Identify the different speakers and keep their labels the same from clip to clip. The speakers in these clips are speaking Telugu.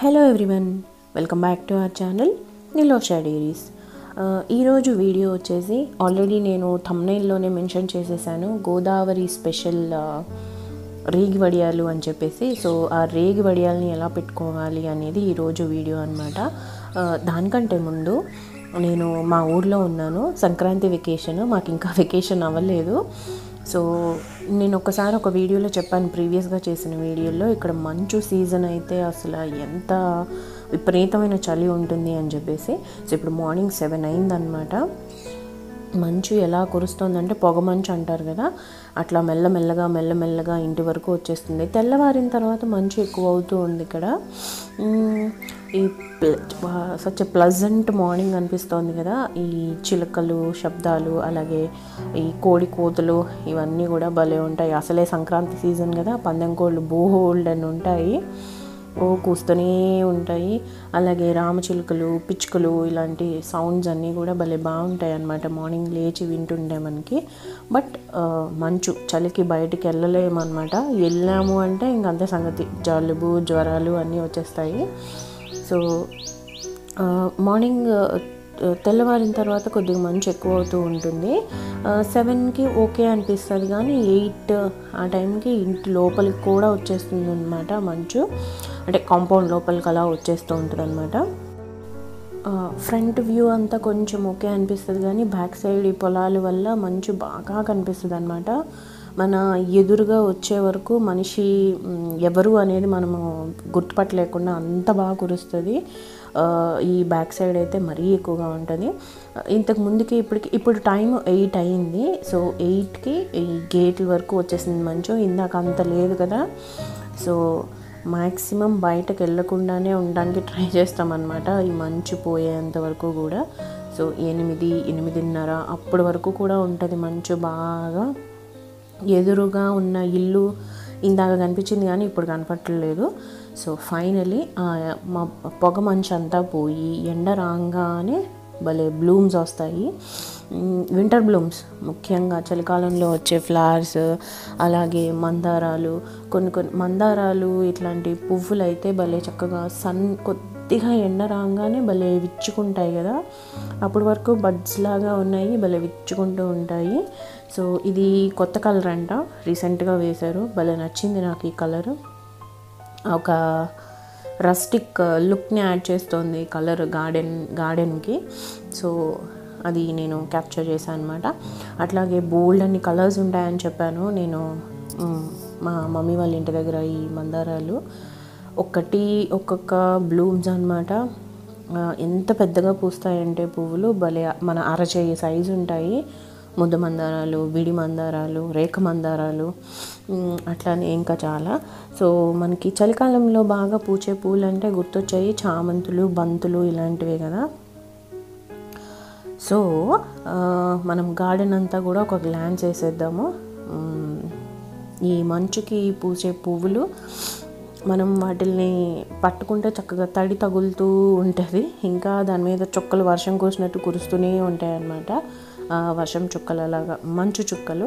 Speaker 1: hello everyone welcome back to our channel Nilosha diaries ఈరోజు వీడియో వచ్చేసి ఆల్రెడీ నేను థంబ్నైల్లోనే మెన్షన్ చేసేసాను గోదావరి స్పెషల్ రేగి వడియాలు అని చెప్పేసి సో ఆ రేగి వడియాల్ని ఎలా పెట్టుకోవాలి అనేది ఈరోజు వీడియో అనమాట దానికంటే ముందు నేను మా ఊర్లో ఉన్నాను సంక్రాంతి వెకేషన్ మాకు ఇంకా వెకేషన్ అవ్వలేదు సో నేను ఒకసారి ఒక వీడియోలో చెప్పాను ప్రీవియస్గా చేసిన వీడియోలో ఇక్కడ మంచు సీజన్ అయితే అసలు ఎంత విపరీతమైన చలి ఉంటుంది అని చెప్పేసి సో ఇప్పుడు మార్నింగ్ సెవెన్ అయిందనమాట మంచు ఎలా కురుస్తుందంటే పొగ మంచు అంటారు కదా అట్లా మెల్లమెల్లగా మెల్లమెల్లగా ఇంటి వరకు వచ్చేస్తుంది తెల్లవారిన తర్వాత మంచు ఎక్కువ అవుతూ ఉంది ఇక్కడ మ్మ్, ఈ సచ్ ప్లజెంట్ మార్నింగ్ అనిపిస్తోంది కదా ఈ చిలుకలు శబ్దాలు అలాగే ఈ కోడి కోతులు ఇవన్నీ కూడా భలే ఉంటాయి అసలే సంక్రాంతి సీజన్ కదా పందెం కోళ్ళు బోల్డ్ అని ఉంటాయి ఓ కూస్తూనే ఉంటాయి అలాగే రామచిలుకలు పిచ్చుకలు ఇలాంటి సౌండ్స్ అన్నీ కూడా భలే బాగుంటాయి అన్నమాట మార్నింగ్ లేచి వింటుండే మనకి బట్ ఆ, మంచు చలికి బయటికి వెళ్ళలేమన్నమాట వెళ్ళాము అంటే ఇంక అంతే సంగతి జలుబు జ్వరాలు అన్నీ వచ్చేస్తాయి సో ఆ, మార్నింగ్ ఆ, తెల్లవారిన తర్వాత కొద్దిగా మంచు ఎక్కువ అవుతూ ఉంటుంది సెవెన్కి ఓకే అనిపిస్తుంది కానీ ఎయిట్ ఆ టైంకి ఇంటి లోపలికి కూడా వచ్చేస్తుంది అనమాట మంచు అంటే కాంపౌండ్ లోపలికి అలా వచ్చేస్తూ ఉంటుంది అనమాట ఫ్రంట్ వ్యూ అంతా కొంచెం ఓకే అనిపిస్తుంది కానీ బ్యాక్ సైడ్ ఈ పొలాల వల్ల మంచు బాగా కనిపిస్తుంది అనమాట మన ఎదురుగా వచ్చే వరకు మనిషి మ్, ఎవరు అనేది మనము గుర్తుపట్టలేకుండా అంత బాగా కురుస్తుంది ఆ, ఈ బ్యాక్ సైడ్ అయితే మరీ ఎక్కువగా ఉంటుంది ఇంతకు ముందుకి ఇప్పటికి ఇప్పుడు టైం ఎయిట్ అయింది సో ఎయిట్కి ఈ గేట్ల వరకు వచ్చేసింది మంచు ఇందాక అంత లేదు కదా సో మ్యాక్సిమం బయటకు వెళ్ళకుండానే ఉండడానికి ట్రై చేస్తామన్నమాట ఈ మంచు పోయేంత వరకు కూడా సో ఎనిమిది ఎనిమిదిన్నర అప్పటి వరకు కూడా ఉంటుంది మంచు బాగా ఎదురుగా ఉన్న ఇల్లు ఇందాక కనిపించింది కానీ ఇప్పుడు కనపట్టలేదు సో ఫైనలీ మా పొగ మంచు అంతా పోయి ఎండ రాగానే భలే బ్లూమ్స్ వస్తాయి వింటర్ బ్లూమ్స్ ముఖ్యంగా చలికాలంలో వచ్చే ఫ్లవర్స్ అలాగే మందారాలు కొన్ని కొన్ని మందారాలు ఇట్లాంటి పువ్వులు అయితే భలే చక్కగా సన్ కొద్దిగా ఎండ రాగానే భలే విచ్చుకుంటాయి కదా అప్పటి వరకు బడ్స్ లాగా ఉన్నాయి భలే విచ్చుకుంటూ ఉంటాయి సో ఇది కొత్త కలర్ అంట రీసెంట్గా వేశారు భలే నచ్చింది నాకు ఈ కలర్ ఒక రస్టిక్ లుక్ని యాడ్ చేస్తోంది కలర్ గార్డెన్ గార్డెన్కి సో అది నేను క్యాప్చర్ చేశాను అనమాట అట్లాగే బోల్డ్ అన్ని కలర్స్ ఉంటాయని చెప్పాను నేను మ్, మా మమ్మీ వాళ్ళ ఇంటి దగ్గర ఈ మందారాలు ఒకటి ఒక్కొక్క బ్లూమ్స్ అనమాట ఎంత పెద్దగా పూస్తాయంటే పువ్వులు భలే మన అరచేయి సైజు ఉంటాయి ముద్ద మందారాలు విడి మందారాలు రేఖ మందారాలు మ్, అట్లానే ఇంకా చాలా సో మనకి చలికాలంలో బాగా పూచే పూలు అంటే గుర్తొచ్చాయి చామంతులు బంతులు ఇలాంటివే కదా సో ఆ, మనం గార్డెన్ అంతా కూడా ఒక గ్లాన్స్ వేసేద్దాము మ్, ఈ మంచుకి పూసే పువ్వులు మనం వాటిల్ని పట్టుకుంటే చక్కగా తడి తగులుతూ ఉంటుంది ఇంకా దాని మీద చుక్కలు వర్షం కురిసినట్టు కురుస్తూనే ఉంటాయి అన్నమాట ఆ వర్షం చుక్కలు అలాగా మంచు చుక్కలు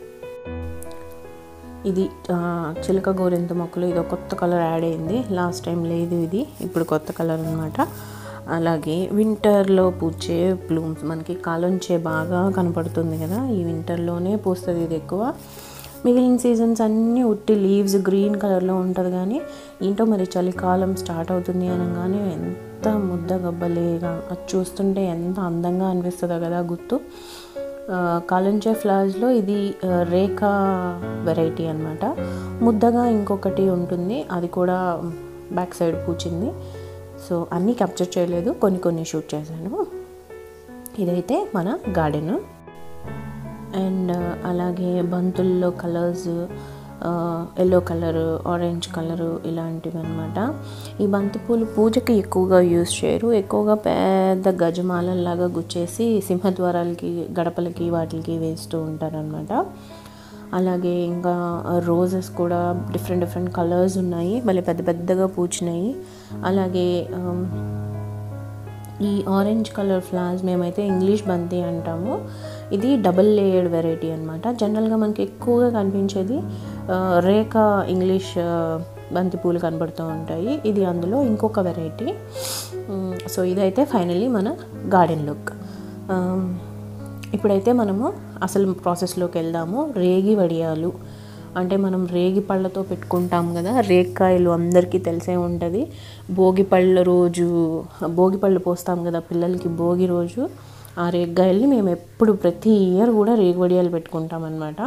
Speaker 1: ఇది ఆ, చిలక గోరింత మొక్కలు ఇది ఒక కొత్త కలర్ యాడ్ అయింది లాస్ట్ టైం లేదు ఇది ఇప్పుడు కొత్త కలర్ అనమాట అలాగే వింటర్లో పూచే బ్లూమ్స్ మనకి కాలుంచే బాగా కనపడుతుంది కదా ఈ వింటర్లోనే పూస్తుంది ఇది ఎక్కువ మిగిలిన సీజన్స్ అన్నీ ఉట్టి లీవ్స్ గ్రీన్ కలర్లో ఉంటుంది కానీ ఏంటో మరి చలికాలం స్టార్ట్ అవుతుంది అనగానే ఎంత ముద్ద గబ్బలేగా అది చూస్తుంటే ఎంత అందంగా అనిపిస్తుందో కదా గుర్తు ఆ, కాలంచే ఫ్లవర్స్లో ఇది ఆ, రేఖ వెరైటీ అనమాట ముద్దగా ఇంకొకటి ఉంటుంది అది కూడా బ్యాక్ సైడ్ పూచింది సో అన్నీ క్యాప్చర్ చేయలేదు కొన్ని కొన్ని షూట్ చేశాను ఇదైతే మన గార్డెన్ అండ్ అలాగే బంతుల్లో colours yellow colour orange colour ఇలాంటివి అనమాట ఈ బంతిపూలు పూజకి ఎక్కువగా యూస్ చేయరు ఎక్కువగా పెద్ద గజమాలలాగా గుచ్చేసి సింహద్వారాలకి గడపలకి వాటికి వేస్తూ ఉంటారనమాట అలాగే ఇంకా రోజెస్ కూడా డిఫరెంట్ డిఫరెంట్ కలర్స్ ఉన్నాయి మళ్ళీ పెద్ద పెద్దగా పూచినాయి అలాగే ఆమ్, ఈ ఆరెంజ్ కలర్ ఫ్లవర్స్ మేమైతే ఇంగ్లీష్ బంతి అంటాము ఇది డబుల్ లేయర్డ్ వెరైటీ అనమాట జనరల్గా మనకి ఎక్కువగా కనిపించేది ఆ, రేఖ ఇంగ్లీష్ ఆ, బంతి పూలు కనబడుతూ ఉంటాయి ఇది అందులో ఇంకొక వెరైటీ సో ఇదైతే ఫైనల్లీ మన గార్డెన్ లుక్ ఇప్పుడైతే మనము అసలు ప్రాసెస్లోకి వెళ్దాము రేగి వడియాలు అంటే మనం రేగి పళ్ళతో పెట్టుకుంటాం కదా రేగికాయలు అందరికీ తెలిసే ఉంటుంది భోగి పళ్ళ రోజు భోగి పళ్ళు పోస్తాం కదా పిల్లలకి భోగి రోజు ఆ రేగికాయల్ని మేము ఎప్పుడు ప్రతి ఇయర్ కూడా రేగి వడియాలు పెట్టుకుంటాం అనమాట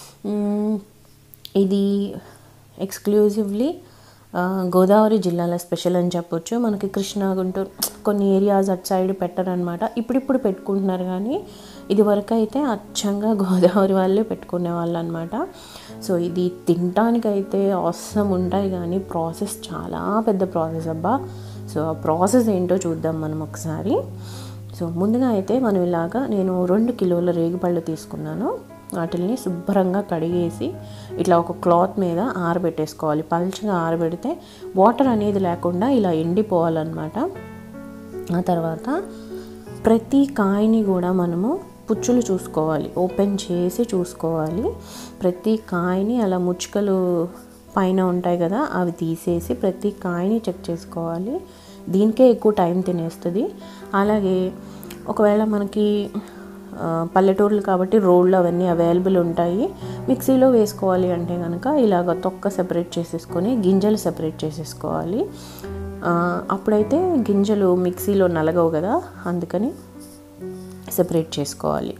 Speaker 1: ఇది ఎక్స్క్లూజివ్లీ గోదావరి జిల్లాల స్పెషల్ అని చెప్పొచ్చు మనకి కృష్ణా గుంటూరు కొన్ని ఏరియాస్ అటు సైడ్ పెట్టరనమాట ఇప్పుడిప్పుడు పెట్టుకుంటున్నారు కానీ ఇది వరకు అయితే అచ్చంగా గోదావరి వాళ్ళే పెట్టుకునే వాళ్ళు అనమాట సో ఇది తినడానికైతే అవసరం ఉంటాయి కానీ ప్రాసెస్ చాలా పెద్ద ప్రాసెస్ అబ్బా సో ఆ ప్రాసెస్ ఏంటో చూద్దాం మనం ఒకసారి సో ముందుగా అయితే మనం ఇలాగా నేను రెండు కిలోల రేగిపళ్ళు తీసుకున్నాను వాటిని శుభ్రంగా కడిగేసి ఇట్లా ఒక క్లాత్ మీద ఆరబెట్టేసుకోవాలి పల్చగా ఆరబెడితే వాటర్ అనేది లేకుండా ఇలా ఎండిపోవాలన్నమాట ఆ తర్వాత ప్రతి కాయని కూడా మనము పుచ్చులు చూసుకోవాలి ఓపెన్ చేసి చూసుకోవాలి ప్రతి కాయని అలా ముచ్చుకలు పైన ఉంటాయి కదా అవి తీసేసి ప్రతి కాయని చెక్ చేసుకోవాలి దీనికే ఎక్కువ టైం తినేస్తుంది అలాగే ఒకవేళ మనకి పల్లెటూర్లు కాబట్టి రోడ్లు అవన్నీ అవైలబుల్ ఉంటాయి మిక్సీలో వేసుకోవాలి అంటే కనుక ఇలాగ తొక్క సెపరేట్ చేసేసుకొని గింజలు సెపరేట్ చేసేసుకోవాలి అప్పుడైతే గింజలు మిక్సీలో నలగవు కదా అందుకని సెపరేట్ చేసుకోవాలి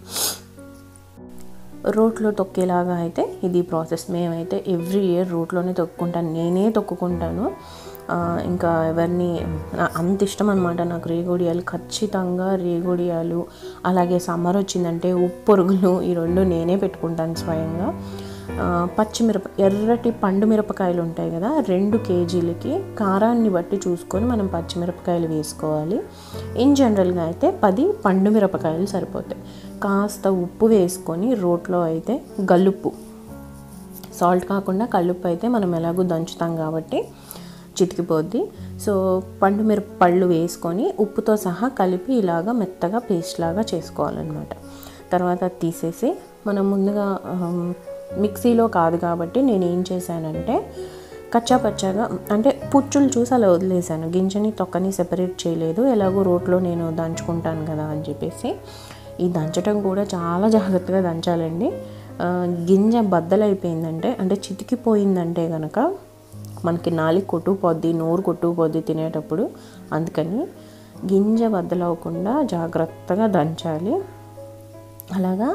Speaker 1: రోట్లో తొక్కేలాగా అయితే ఇది ప్రాసెస్ మేమైతే ఎవ్రీ ఇయర్ రోట్లోనే తొక్కుంటాను నేనే తొక్కుకుంటాను ఇంకా ఎవరిని అంత ఇష్టం అనమాట నాకు రేగొడియాలు ఖచ్చితంగా రేగొడియాలు అలాగే సమ్మర్ వచ్చిందంటే ఉప్పొరుగులు ఈ రెండు నేనే పెట్టుకుంటాను స్వయంగా పచ్చిమిరప ఎర్రటి పండు మిరపకాయలు ఉంటాయి కదా రెండు కేజీలకి కారాన్ని బట్టి చూసుకొని మనం పచ్చిమిరపకాయలు వేసుకోవాలి ఇన్ జనరల్గా అయితే పది పండు మిరపకాయలు సరిపోతాయి కాస్త ఉప్పు వేసుకొని రోట్లో అయితే గల్లుప్పు సాల్ట్ కాకుండా కల్లుప్పు అయితే మనం ఎలాగో దంచుతాం కాబట్టి చితికిపోద్ది సో పండు మిరప పళ్ళు వేసుకొని ఉప్పుతో సహా కలిపి ఇలాగా మెత్తగా పేస్ట్ లాగా చేసుకోవాలన్నమాట తర్వాత తీసేసి మనం ముందుగా మిక్సీలో కాదు కాబట్టి నేను ఏం చేశానంటే కచ్చా పచ్చాగా అంటే పుచ్చులు చూసి అలా వదిలేసాను గింజని తొక్కని సెపరేట్ చేయలేదు ఎలాగో రోట్లో నేను దంచుకుంటాను కదా అని చెప్పేసి ఈ దంచడం కూడా చాలా జాగ్రత్తగా దంచాలండి గింజ బద్దలైపోయిందంటే అంటే చితికిపోయిందంటే కనుక మనకి నాలి కొట్టుకుపోద్ది నోరు కొట్టుకుపోద్ది తినేటప్పుడు అందుకని గింజ బద్దలవ్వకుండా జాగ్రత్తగా దంచాలి అలాగా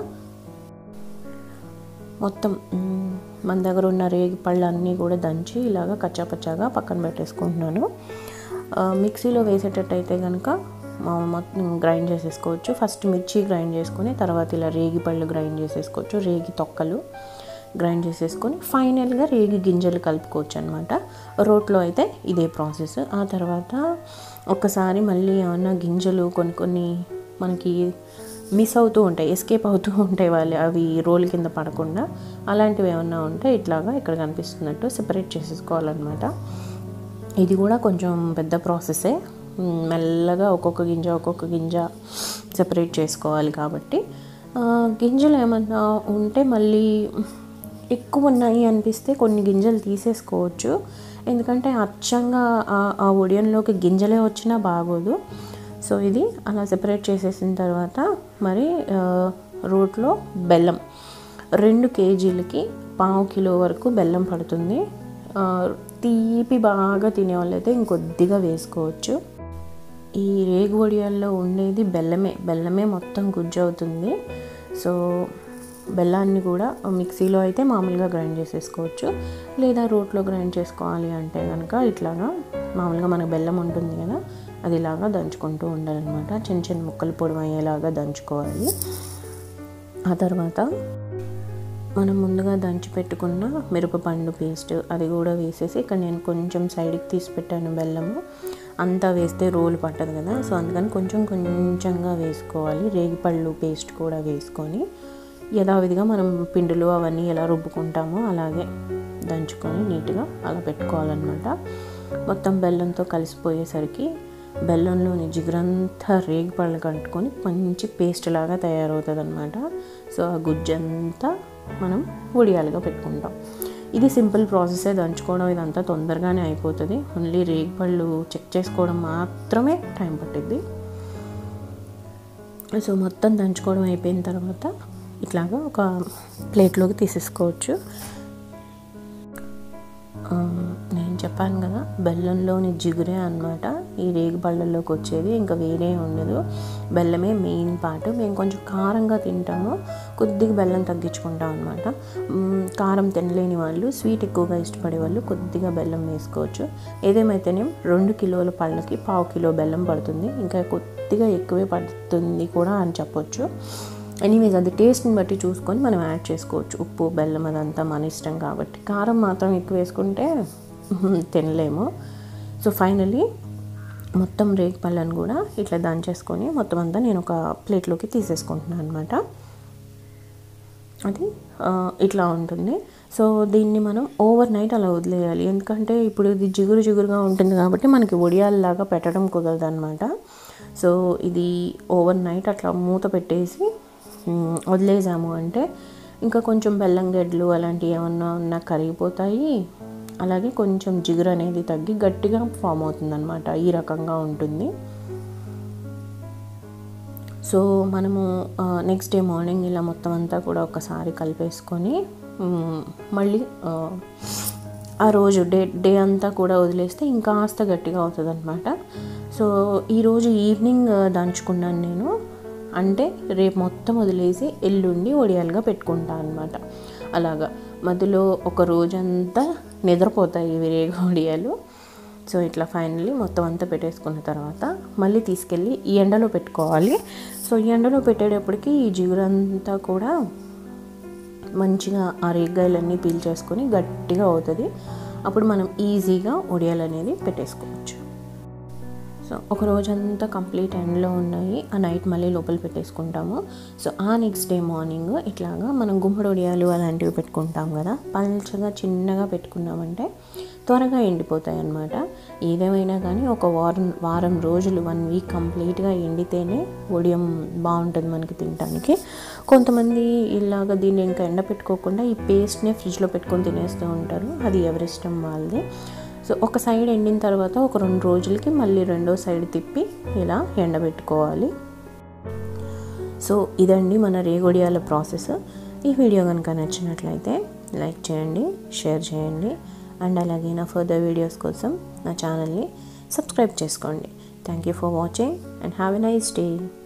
Speaker 1: మొత్తం మన దగ్గర ఉన్న రేగి పళ్ళు అన్నీ కూడా దంచి ఇలాగ కచ్చాపచ్చాగా పక్కన పెట్టేసుకుంటున్నాను మిక్సీలో వేసేటట్టయితే కనుక మొత్తం గ్రైండ్ చేసేసుకోవచ్చు ఫస్ట్ మిర్చి గ్రైండ్ చేసుకొని తర్వాత ఇలా రేగి పళ్ళు గ్రైండ్ చేసేసుకోవచ్చు రేగి తొక్కలు గ్రైండ్ చేసేసుకొని ఫైనల్గా రేగి గింజలు కలుపుకోవచ్చు అనమాట రోట్లో అయితే ఇదే ప్రాసెస్ ఆ తర్వాత ఒకసారి మళ్ళీ ఏమన్నా గింజలు కొన్ని కొన్ని మనకి మిస్ అవుతూ ఉంటాయి ఎస్కేప్ అవుతూ ఉంటాయి వాళ్ళు అవి రోల్ కింద పడకుండా అలాంటివి ఏమన్నా ఉంటే ఇట్లాగా ఇక్కడ కనిపిస్తున్నట్టు సెపరేట్ చేసేసుకోవాలన్నమాట ఇది కూడా కొంచెం పెద్ద ప్రాసెసే మెల్లగా ఒక్కొక్క గింజ ఒక్కొక్క గింజ సెపరేట్ చేసుకోవాలి కాబట్టి గింజలు ఏమన్నా ఉంటే మళ్ళీ ఎక్కువ ఉన్నాయి అనిపిస్తే కొన్ని గింజలు తీసేసుకోవచ్చు ఎందుకంటే అచ్చంగా ఆ ఒడియన్లోకి గింజలే వచ్చినా బాగోదు సో ఇది అలా సెపరేట్ చేసేసిన తర్వాత మరి రోట్లో బెల్లం రెండు కేజీలకి పావు కిలో వరకు బెల్లం పడుతుంది తీపి బాగా తినేవాళ్ళు అయితే ఇంకొద్దిగా వేసుకోవచ్చు ఈ రేగు వడియాల్లో ఉండేది బెల్లమే బెల్లమే మొత్తం గుజ్జు అవుతుంది సో బెల్లాన్ని కూడా మిక్సీలో అయితే మామూలుగా గ్రైండ్ చేసేసుకోవచ్చు లేదా రోట్లో గ్రైండ్ చేసుకోవాలి అంటే కనుక ఇట్లాగా మామూలుగా మనకు బెల్లం ఉంటుంది కదా అది ఇలాగా దంచుకుంటూ ఉండాలన్నమాట చిన్న చిన్న ముక్కలు పొడి అయ్యేలాగా దంచుకోవాలి ఆ తర్వాత మనం ముందుగా దంచి పెట్టుకున్న మిరపపండు పేస్ట్ అది కూడా వేసేసి ఇక్కడ నేను కొంచెం సైడ్కి తీసి పెట్టాను బెల్లము అంతా వేస్తే రోలు పట్టదు కదా సో అందుకని కొంచెం కొంచెంగా వేసుకోవాలి రేగిపళ్ళు పేస్ట్ కూడా వేసుకొని యథావిధిగా మనం పిండిలు అవన్నీ ఎలా రుబ్బుకుంటామో అలాగే దంచుకొని నీట్గా అలా పెట్టుకోవాలన్నమాట మొత్తం బెల్లంతో కలిసిపోయేసరికి బెల్లంలోని జిగురంతా రేగి పళ్ళు కట్టుకొని మంచి పేస్ట్ లాగా తయారవుతుంది అనమాట సో ఆ గుజ్జంతా మనం ఉడియాలుగా పెట్టుకుంటాం ఇది సింపుల్ ప్రాసెసే దంచుకోవడం ఇదంతా తొందరగానే అయిపోతుంది ఓన్లీ రేగిపళ్ళు చెక్ చేసుకోవడం మాత్రమే టైం పట్టిద్ది సో మొత్తం దంచుకోవడం అయిపోయిన తర్వాత ఇట్లాగా ఒక ప్లేట్లోకి తీసేసుకోవచ్చు ఆ, నేను చెప్పాను కదా బెల్లంలోని జిగురే అనమాట ఈ రేగి పళ్ళల్లోకి వచ్చేది ఇంకా వేరే ఉండదు బెల్లమే మెయిన్ పార్ట్ మేము కొంచెం కారంగా తింటాము కొద్దిగా బెల్లం తగ్గించుకుంటాం అనమాట కారం తినలేని వాళ్ళు స్వీట్ ఎక్కువగా ఇష్టపడే వాళ్ళు కొద్దిగా బెల్లం వేసుకోవచ్చు ఏదేమైతేనే రెండు కిలోల పళ్ళకి పావు కిలో బెల్లం పడుతుంది ఇంకా కొద్దిగా ఎక్కువే పడుతుంది కూడా అని చెప్పొచ్చు ఎనీవేస్ అది టేస్ట్ని బట్టి చూసుకొని మనం యాడ్ చేసుకోవచ్చు ఉప్పు బెల్లం అదంతా మన ఇష్టం కాబట్టి కారం మాత్రం ఎక్కువ వేసుకుంటే మ్మ్, తినలేము సో ఫైనలీ మొత్తం రేగి పళ్ళను కూడా ఇట్లా దంచేసుకొని మొత్తం అంతా నేను ఒక ప్లేట్లోకి తీసేసుకుంటున్నాను అనమాట అది ఆ, ఇట్లా ఉంటుంది సో దీన్ని మనం ఓవర్ నైట్ అలా వదిలేయాలి ఎందుకంటే ఇప్పుడు ఇది జిగురు జిగురుగా ఉంటుంది కాబట్టి మనకి వడియాల్లాగా పెట్టడం కుదరదు అనమాట సో ఇది ఓవర్ నైట్ అట్లా మూత పెట్టేసి మ్, వదిలేసాము అంటే ఇంకా కొంచెం బెల్లం గడ్డలు అలాంటివి ఏమన్నా ఉన్నా కరిగిపోతాయి అలాగే కొంచెం జిగురు అనేది తగ్గి గట్టిగా ఫామ్ అవుతుంది అనమాట ఈ రకంగా ఉంటుంది సో మనము నెక్స్ట్ డే మార్నింగ్ ఇలా మొత్తం అంతా కూడా ఒకసారి కలిపేసుకొని మ్, మళ్ళీ ఆ, ఆ రోజు డే డే అంతా కూడా వదిలేస్తే ఇంకాస్త గట్టిగా అవుతుంది అనమాట సో ఈరోజు ఈవినింగ్ ఆ, దంచుకున్నాను నేను అంటే రేపు మొత్తం వదిలేసి ఎల్లుండి ఒడియాలుగా పెట్టుకుంటాను అనమాట అలాగా మధ్యలో ఒక రోజంతా నిద్రపోతాయి ఇవి రేగు ఒడియాలు సో ఇట్లా ఫైనల్లీ మొత్తం అంతా పెట్టేసుకున్న తర్వాత మళ్ళీ తీసుకెళ్ళి ఈ ఎండలో పెట్టుకోవాలి సో ఈ ఎండలో పెట్టేటప్పటికి ఈ జిగురంతా కూడా మంచిగా ఆ రేగ్గాయలన్నీ పీల్చేసుకొని గట్టిగా అవుతుంది అప్పుడు మనం ఈజీగా ఒడియాలు అనేది పెట్టేసుకోవచ్చు సో ఒక రోజంతా కంప్లీట్ ఎండ్లో ఉన్నాయి ఆ నైట్ మళ్ళీ లోపల పెట్టేసుకుంటాము సో ఆ నెక్స్ట్ డే మార్నింగ్ ఇట్లాగా మనం గుమ్మడి వడియాలు అలాంటివి పెట్టుకుంటాం కదా పల్చగా చిన్నగా పెట్టుకున్నామంటే త్వరగా ఎండిపోతాయి అన్నమాట ఏదేమైనా కానీ ఒక వారం వారం రోజులు వన్ వీక్ కంప్లీట్గా ఎండితేనే వడియం బాగుంటుంది మనకి తినడానికి కొంతమంది ఇలాగ దీన్ని ఇంకా ఎండ పెట్టుకోకుండా ఈ పేస్ట్నే ఫ్రిడ్జ్లో పెట్టుకొని తినేస్తూ ఉంటారు అది ఎవరిష్టం వాళ్ళది సో ఒక సైడ్ ఎండిన తర్వాత ఒక రెండు రోజులకి మళ్ళీ రెండో సైడ్ తిప్పి ఇలా ఎండబెట్టుకోవాలి సో ఇదండి మన రేగొడియాల ప్రాసెస్ ఈ వీడియో కనుక నచ్చినట్లయితే లైక్ చేయండి షేర్ చేయండి అండ్ అలాగే నా ఫర్దర్ వీడియోస్ కోసం నా ఛానల్ని సబ్స్క్రైబ్ చేసుకోండి thank you for watching and have a nice day